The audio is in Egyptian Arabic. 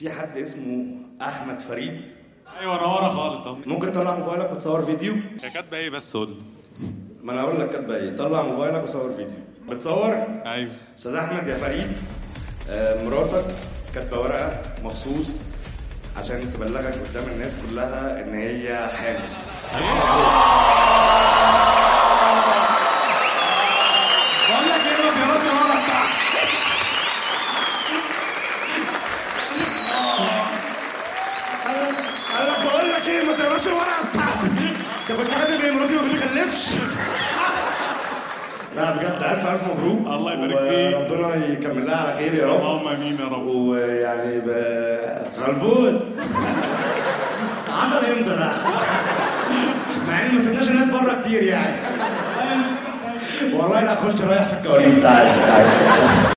في حد اسمه احمد فريد ايوه انا ورا خالص اهو ممكن تطلع موبايلك وتصور فيديو هي كاتبه ايه بس قول لي. ما انا اقول لك كاتبه ايه طلع موبايلك وصور فيديو بتصور ايوه استاذ احمد يا فريد آه، مراتك كاتبه ورقه مخصوص عشان تبلغك قدام الناس كلها ان هي حامل بقول لك ايه ما تقراش الورقه بتاعتي قال لك بقول لك ايه ما تقراش الورقه بتاعتي انت كنت كاتب ايه مراتي ما بتخلفش لا بجد الف الف مبروك الله يبارك فيك. ربنا يكمل لها على خير يا رب اللهم امين يا رب ويعني ب- خلبوز حصل امتى ده؟ مع ان ما سبناش الناس بره كتير يعني والله لا اخش رايح في الكواليس تعالى تعالى